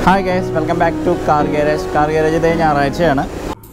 hi guys welcome back to car garage car garage ഇതേ ഞായറാഴ്ചയാണ്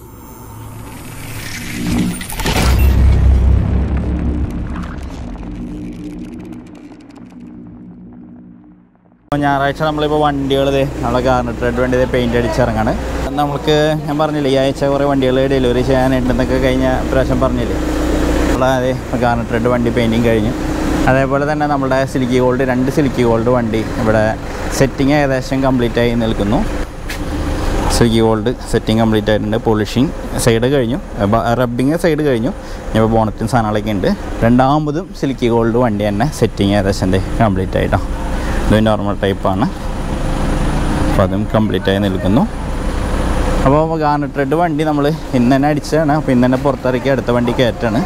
അപ്പോൾ ഞായറാഴ്ച നമ്മളിപ്പോൾ വണ്ടികൾ ഇതേ നമ്മളെ കാറിന് റെഡ് വണ്ടി ഇതേ പെയിൻ്റ് അടിച്ചിറങ്ങാണ് നമുക്ക് ഞാൻ പറഞ്ഞില്ലേ ഈ ആഴ്ച കുറേ വണ്ടികൾ ഡെലിവറി ചെയ്യാനുണ്ടെന്നൊക്കെ കഴിഞ്ഞ പ്രാവശ്യം പറഞ്ഞില്ലേ നമ്മളെ അതേ കാറിന് റെഡ് വണ്ടി പെയിൻറ്റിങ് കഴിഞ്ഞു അതേപോലെ തന്നെ നമ്മുടെ സിൽക്കി ഗോൾഡ് രണ്ട് സിൽക്കി ഗോൾഡ് വണ്ടി ഇവിടെ സെറ്റിങ് ഏകദേശം കംപ്ലീറ്റ് ആയി നിൽക്കുന്നു സിൽക്കി ഗോൾഡ് സെറ്റിംഗ് കംപ്ലീറ്റ് ആയിട്ടുണ്ട് പോളിഷിങ് സൈഡ് കഴിഞ്ഞു റബ്ബിങ് സൈഡ് കഴിഞ്ഞു ഇപ്പോൾ ബോണറ്റും സാധനങ്ങളൊക്കെ ഉണ്ട് രണ്ടാമതും സിൽക്കി ഗോൾഡ് വണ്ടി തന്നെ സെറ്റിങ് ഏകദേശം എന്തേ കംപ്ലീറ്റ് ആയിട്ടോ ഇത് നോർമൽ ടൈപ്പാണ് അപ്പോൾ അതും കംപ്ലീറ്റ് ആയി നിൽക്കുന്നു അപ്പോൾ ഗാർണറ്റ് റെഡ് വണ്ടി നമ്മൾ ഇന്ന് തന്നെ അടിച്ചതാണ് അപ്പോൾ ഇന്ന് തന്നെ പുറത്തിറക്കി അടുത്ത വണ്ടി കയറ്റാണ്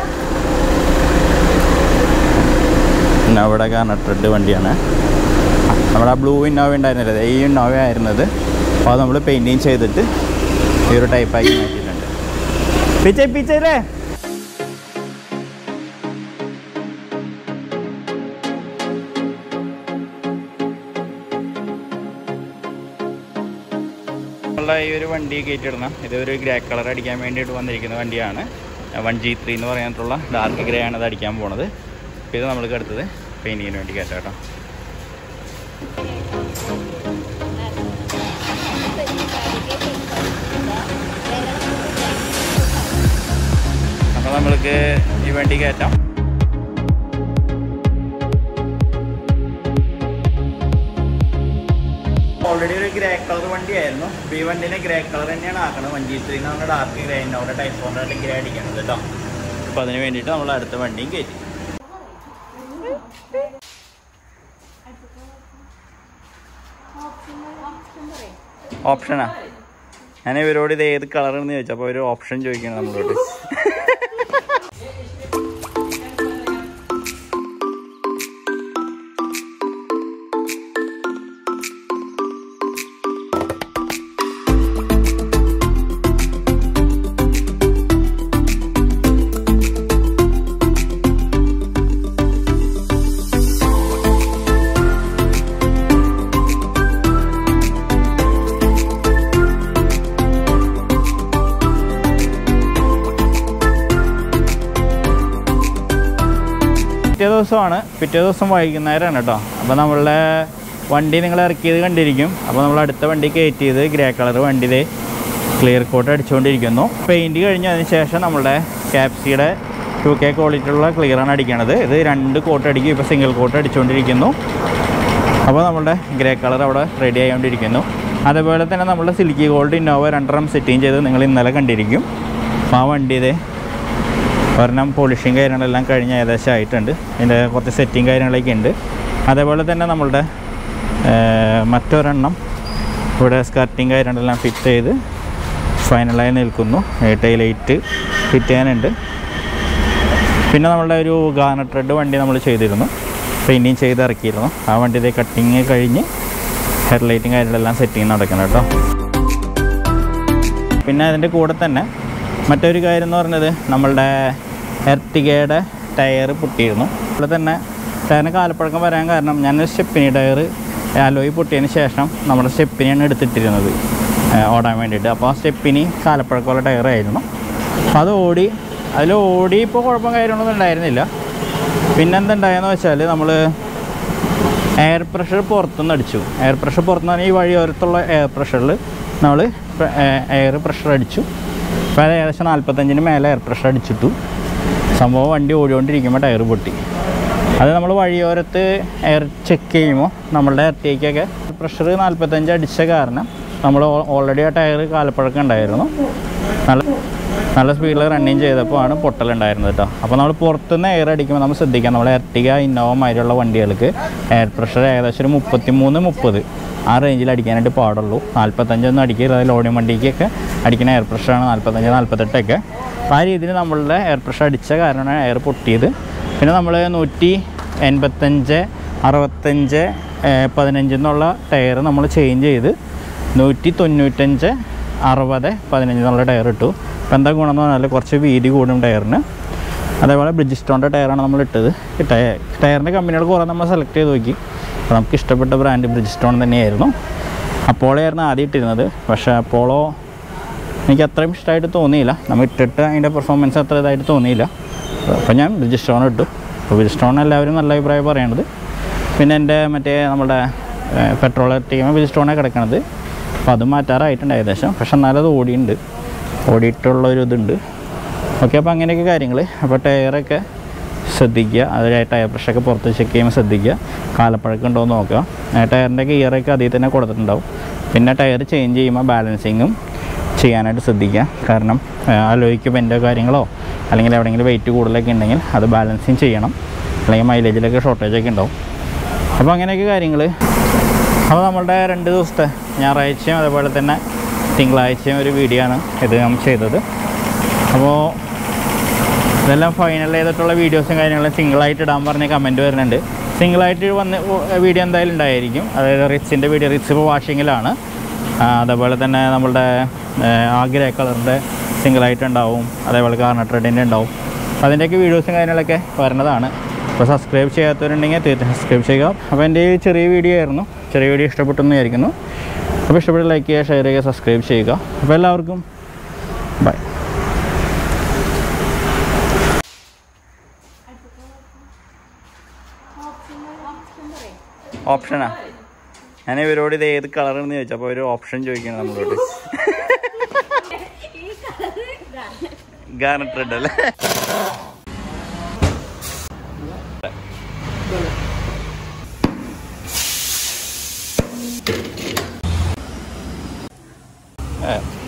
പിന്നെ അവിടെ ഗാർണറ്റ് റെഡ് വണ്ടിയാണ് നമ്മുടെ ആ ബ്ലൂ ഇന്നോവ ഉണ്ടായിരുന്നില്ല ഈ ഇന്നോവ ആയിരുന്നത് അപ്പോൾ അത് നമ്മൾ പെയിൻറ്റിങ് ചെയ്തിട്ട് ഈ ഒരു ടൈപ്പാക്കി മാറ്റിയിട്ടുണ്ട് പിച്ചേ പിച്ചല്ലേ ഉള്ള ഈ ഒരു വണ്ടി കയറ്റിയിടണം ഇത് ഒരു ഗ്രേ കളർ അടിക്കാൻ വേണ്ടിയിട്ട് വന്നിരിക്കുന്ന വണ്ടിയാണ് വൺ ജി ത്രീ എന്ന് പറയാനുള്ള ഡാർക്ക് ഗ്രേ ആണ് ഇത് അടിക്കാൻ പോണത് അപ്പോൾ ഇത് നമ്മൾക്ക് അടുത്തത് പെയിൻറ്റിങ്ങിന് വേണ്ടി കയറ്റാം കേട്ടോ അപ്പോൾ നമ്മൾക്ക് ഈ വണ്ടി കയറ്റാം ഓൾറെഡി ഒരു ഗ്രേ കളർ വണ്ടിയായിരുന്നു അപ്പോൾ ഈ വണ്ടിനെ ഗ്രേ കളർ തന്നെയാണ് ആക്കുന്നത് വൺ ജി ത്രീ എന്നാണ് ഡാർക്ക് ഗ്രേ അവിടെ ടൈപ്പ് കൊണ്ടായിട്ട് ഗ്രേ അടിക്കണത് കേട്ടോ അപ്പോൾ അതിന് വേണ്ടിയിട്ട് നമ്മൾ അടുത്ത വണ്ടിയും കയറ്റി ഓപ്ഷനാ ഞാൻ ഇവരോട് ഇത് ഏത് കളറാണെന്ന് ചോദിച്ചു അപ്പോൾ ഒരു ഓപ്ഷൻ ചോദിക്കണം നമ്മളോട് പിറ്റേ ദിവസമാണ് പിറ്റേ ദിവസം വൈകുന്നേരമാണ് കേട്ടോ അപ്പോൾ നമ്മളുടെ വണ്ടി നിങ്ങൾ ഇറക്കിയത് കണ്ടിരിക്കും അപ്പോൾ നമ്മൾ അടുത്ത വണ്ടി കയറ്റിയത് ഗ്രേ കളർ വണ്ടി ഇതേ ക്ലിയർ കോട്ട് അടിച്ചുകൊണ്ടിരിക്കുന്നു പെയിൻറ്റ് കഴിഞ്ഞ് അതിന് ശേഷം നമ്മളുടെ ക്യാപ്സിയുടെ ടു കെ ക്വാളിറ്റിയുള്ള ക്ലിയറാണ് അടിക്കണത് ഇത് രണ്ട് കോട്ട് അടിക്കും ഇപ്പോൾ സിംഗിൾ കോട്ട് അടിച്ചുകൊണ്ടിരിക്കുന്നു അപ്പോൾ നമ്മളുടെ ഗ്രേ കളർ അവിടെ റെഡി ആയിക്കൊണ്ടിരിക്കുന്നു അതേപോലെ തന്നെ നമ്മളുടെ സിൽക്കി ഗോൾഡ് ഇന്നോവ രണ്ടെണ്ണം സെറ്റിങ് ചെയ്ത് നിങ്ങൾ ഇന്നലെ കണ്ടിരിക്കും അപ്പോൾ ആ വണ്ടി ഇതേ ഒരെണ്ണം പോളിഷിങ് കാര്യങ്ങളെല്ലാം കഴിഞ്ഞ് ഏകദേശം ആയിട്ടുണ്ട് ഇതിൻ്റെ കുറച്ച് സെറ്റിങ് കാര്യങ്ങളൊക്കെ ഉണ്ട് അതേപോലെ തന്നെ നമ്മളുടെ ഏർ, മറ്റൊരെണ്ണം ഇവിടെ സ്കർട്ടിങ് കാര്യങ്ങളെല്ലാം ഫിറ്റ് ചെയ്ത് ഫൈനലായി നിൽക്കുന്നു ടൈലൈറ്റ് ഫിറ്റ് ചെയ്യാനുണ്ട് പിന്നെ നമ്മളുടെ ഒരു ഗാർണറ്റ് റെഡ് വണ്ടി നമ്മൾ ചെയ്തിരുന്നു പെയിൻറ്റിങ് ചെയ്ത് ഇറക്കിയിരുന്നു ആ വണ്ടിയുടെ കട്ടിങ് കഴിഞ്ഞ് ഹെഡ്ലൈറ്റും കാര്യങ്ങളെല്ലാം സെറ്റിങ് നടക്കണം കേട്ടോ പിന്നെ അതിൻ്റെ കൂടെ തന്നെ മറ്റൊരു കാര്യം എന്ന് പറഞ്ഞത് നമ്മളുടെ എർട്ടിഗയുടെ ടയർ പൊട്ടിയിരുന്നു അതുപോലെ തന്നെ ടയറിന് കാലപ്പഴക്കം വരാൻ കാരണം ഞാൻ സ്റ്റെപ്പിനി ടയർ അലോയി പൊട്ടിയതിന് ശേഷം നമ്മുടെ സ്റ്റെപ്പിനിയാണ് എടുത്തിട്ടിരുന്നത് ഏഹ് ഓടാൻ വേണ്ടിയിട്ട് അപ്പോൾ ആ സ്റ്റെപ്പിനി കാലപ്പഴക്കമുള്ള ടയറായിരുന്നു അപ്പോൾ അത് ഓടി അതിൽ ഓടി ഇപ്പോൾ കുഴപ്പം കാര്യങ്ങളൊന്നും ഉണ്ടായിരുന്നില്ല പിന്നെന്തുണ്ടായെന്ന് വെച്ചാൽ നമ്മൾ എയർ പ്രഷർ പുറത്തുനിന്ന് അടിച്ചു എയർ പ്രഷർ പുറത്തുനിന്ന് ഈ വഴിയോരത്തുള്ള എയർ പ്രഷറിൽ നമ്മൾ എയർ പ്രഷർ അടിച്ചു അപ്പോൾ അത് ഏകദേശം നാൽപ്പത്തഞ്ചിന് മേലെ എയർ പ്രഷർ അടിച്ചിട്ടു സംഭവം വണ്ടി ഓടിക്കൊണ്ടിരിക്കുമ്പോൾ ടയർ പൊട്ടി അത് നമ്മൾ വഴിയോരത്ത് എയർ ചെക്ക് ചെയ്യുമ്പോൾ നമ്മളുടെ എർട്ടിക്കൊക്കെ പ്രഷർ നാൽപ്പത്തഞ്ച് അടിച്ച കാരണം നമ്മൾ ഓൾറെഡി ആ ടയർ കാലപ്പഴക്കം ഉണ്ടായിരുന്നു നല്ല നല്ല സ്പീഡിൽ റണ്ണിങ് ചെയ്തപ്പോൾ ആണ് പൊട്ടലുണ്ടായിരുന്നത് കേട്ടോ അപ്പോൾ നമ്മൾ പുറത്തുനിന്ന് എയർ അടിക്കുമ്പോൾ നമ്മൾ ശ്രദ്ധിക്കാം നമ്മൾ എർട്ടിക ഇന്നോവ മാതിരിയുള്ള വണ്ടികൾക്ക് എയർ പ്രഷർ ഏകദേശം ഒരു മുപ്പത്തി മൂന്ന് മുപ്പത് ആ റേഞ്ചിൽ അടിക്കാനായിട്ട് പാടുള്ളൂ നാൽപ്പത്തഞ്ചൊന്നും അടിക്കരുത് അത് ലോഡിങ് വണ്ടിക്കൊക്കെ അടിക്കുന്ന എയർ പ്രഷറാണ് നാൽപ്പത്തഞ്ച് നാൽപ്പത്തെട്ടൊക്കെ അപ്പോൾ ആ രീതിയിൽ നമ്മളുടെ എയർ പ്രഷർ അടിച്ച കാരണമാണ് എയർ പൊട്ടിയത് പിന്നെ നമ്മൾ നൂറ്റി എൺപത്തഞ്ച് അറുപത്തഞ്ച് പതിനഞ്ച് എന്നുള്ള ടയർ നമ്മൾ ചേഞ്ച് ചെയ്ത് നൂറ്റി തൊണ്ണൂറ്റഞ്ച് അറുപത് പതിനഞ്ച് എന്നുള്ള ടയർ ഇട്ടു അപ്പോൾ എന്താ ഗുണം എന്ന് പറഞ്ഞാൽ കുറച്ച് വീതി കൂടും ടയറിന് അതേപോലെ ബ്രിഡ്ജ് സ്റ്റോണിൻ്റെ ടയറാണ് നമ്മൾ ഇട്ടത് ടയ- ടയറിൻ്റെ കമ്പനികൾ കുറേ നമ്മൾ സെലക്ട് ചെയ്ത് നോക്കി അപ്പോൾ നമുക്ക് ഇഷ്ടപ്പെട്ട ബ്രാൻഡ് ബ്രിഡ്ജ് സ്റ്റോൺ തന്നെയായിരുന്നു അപ്പോളോ ആദ്യം ഇട്ടിരുന്നത് പക്ഷേ അപ്പോളോ എനിക്ക് അത്രയും ഇഷ്ടമായിട്ട് തോന്നിയില്ല നമ്മൾ ഇട്ടിട്ട് അതിൻ്റെ പെർഫോമൻസ് അത്ര ഇതായിട്ട് തോന്നിയില്ല അപ്പോൾ ഞാൻ ബ്രിജിസ്റ്റോൺ ഇട്ടു അപ്പോൾ ബ്രിജിസ്റ്റോൺ എല്ലാവരും നല്ല അഭിപ്രായം പറയണത് പിന്നെ എൻ്റെ മറ്റേ നമ്മുടെ പെട്രോൾ ടീം ബ്രിജിസ്റ്റോണാണ് കിടക്കണത് അപ്പോൾ അത് മാറ്റാറായിട്ടുണ്ട് ഏകദേശം പക്ഷെ എന്നാലും അത് ഓടിയുണ്ട് ഓടിയിട്ടുള്ളൊരു ഇതുണ്ട് ഓക്കെ അപ്പോൾ അങ്ങനെയൊക്കെ കാര്യങ്ങൾ അപ്പോൾ ടയറൊക്കെ ശ്രദ്ധിക്കുക അത് ടയർ പ്രഷറൊക്കെ പുറത്ത് ചെക്ക് ചെയ്യുമ്പോൾ ശ്രദ്ധിക്കുക കാലപ്പഴക്കം ഉണ്ടോ എന്ന് നോക്കുക ടയറിൻ്റെ ഗിയറൊക്കെ അതിൽ തന്നെ കൊടുത്തിട്ടുണ്ടാവും പിന്നെ ടയർ ചേഞ്ച് ചെയ്യുമ്പോൾ ബാലൻസിങ്ങും ചെയ്യാനായിട്ട് ശ്രദ്ധിക്കുക കാരണം അലോയ്ക്ക് ബെൻഡോ കാര്യങ്ങളോ അല്ലെങ്കിൽ എവിടെയെങ്കിലും വെയിറ്റ് കൂടുതലൊക്കെ ഉണ്ടെങ്കിൽ അത് ബാലൻസിങ് ചെയ്യണം അല്ലെങ്കിൽ മൈലേജിലൊക്കെ ഷോർട്ടേജൊക്കെ ഉണ്ടാവും അപ്പോൾ അങ്ങനെയൊക്കെ കാര്യങ്ങൾ അപ്പോൾ നമ്മളുടെ രണ്ട് ദിവസത്തെ ഞായറാഴ്ചയും അതേപോലെ തന്നെ തിങ്കളാഴ്ചയും ഒരു വീഡിയോ ആണ് ഇത് നമ്മൾ ചെയ്തത് അപ്പോൾ ഇതെല്ലാം ഫൈനൽ ചെയ്തിട്ടുള്ള വീഡിയോസും കാര്യങ്ങളും സിംഗിളായിട്ട് ഇടാൻ പറഞ്ഞ കമൻറ്റ് വരുന്നുണ്ട് സിംഗിളായിട്ട് വന്ന് വീഡിയോ എന്തായാലും ഉണ്ടായിരിക്കും അതായത് റിച്ചിൻ്റെ വീഡിയോ റിച്ച് ഇപ്പോൾ വാഷിങ്ങിലാണ് ആ, അതേപോലെ തന്നെ നമ്മളുടെ ആ ഗ്രേ കളറിൻ്റെ സിംഗിളായിട്ട് ഉണ്ടാവും അതേപോലെ കാർണട്ട് റെഡിൻ്റെ ഉണ്ടാവും അപ്പോൾ അതിൻ്റെയൊക്കെ വീഡിയോസും കാര്യങ്ങളൊക്കെ വരുന്നതാണ് അപ്പോൾ സബ്സ്ക്രൈബ് ചെയ്യാത്തവരുണ്ടെങ്കിൽ തീർച്ചയായും സബ്സ്ക്രൈബ് ചെയ്യുക അപ്പോൾ എൻ്റെ ഈ ചെറിയ വീഡിയോ ആയിരുന്നു ചെറിയ വീഡിയോ ഇഷ്ടപ്പെട്ടെന്ന് വിചാരിക്കുന്നു അപ്പോൾ ഇഷ്ടപ്പെട്ട് ലൈക്ക് ചെയ്യുക ഷെയർ ചെയ്യുക സബ്സ്ക്രൈബ് ചെയ്യുക അപ്പോൾ എല്ലാവർക്കും ബൈ ഓപ്ഷനാ ഞാൻ ഇവരോട് ഇത് ഏത് കളറാണെന്ന് ചോദിച്ചു അപ്പോൾ ഒരു ഓപ്ഷൻ ചോദിക്കണം നമ്മളോട് ഗാർണറ്റ് റെഡ് അല്ലേ ഏ